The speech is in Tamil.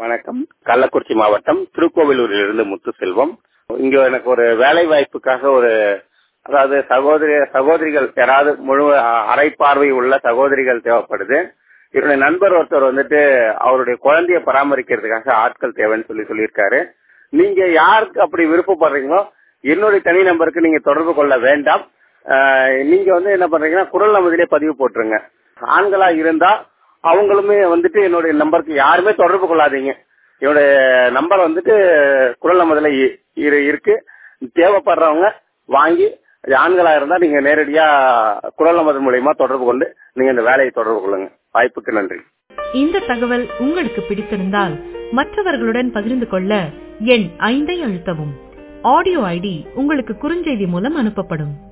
வணக்கம் கள்ளக்குறிச்சி மாவட்டம் திருக்கோவிலூரிலிருந்து முத்துசெல்வம் இங்க எனக்கு ஒரு வேலை வாய்ப்புக்காக ஒரு அதாவது சகோதரி சகோதரிகள் யாராவது முழு அரை பார்வை உள்ள சகோதரிகள் தேவைப்படுது என்னுடைய நண்பர் ஒருத்தர் வந்துட்டு அவருடைய குழந்தைய பராமரிக்கிறதுக்காக ஆட்கள் தேவைன்னு சொல்லி சொல்லியிருக்காரு நீங்க யாருக்கு அப்படி விருப்பப்படுறீங்களோ என்னுடைய தனி நம்பருக்கு நீங்க தொடர்பு கொள்ள வேண்டாம் ஆஹ் நீங்க வந்து என்ன பண்றீங்கன்னா குரல் நமதிலே பதிவு போட்டுருங்க ஆண்களா இருந்தா அவங்களுமே வந்துட்டு என்னுடைய நம்பருக்கு யாருமே தொடர்பு கொள்ளாதீங்க என்னுடைய நம்பர் வந்துட்டு குரல் நமதில இ- இரு- இருக்கு தேவைப்படுறவங்க வாங்கி அது ஆண்களா இருந்தா நீங்க நேரடியா குரல் நமது மூலியமா தொடர்பு கொண்டு நீங்க இந்த வேலையை தொடர்பு கொள்ளுங்க வாய்ப்புக்கு நன்றி இந்த தகவல் உங்களுக்கு பிடித்திருந்தால் மற்றவர்களுடன் பகிர்ந்து கொள்ள எண் ஐந்தை அழுத்தவும் ஆடியோ ஐடி உங்களுக்கு குறுஞ்செய்தி மூலம் அனுப்பப்படும்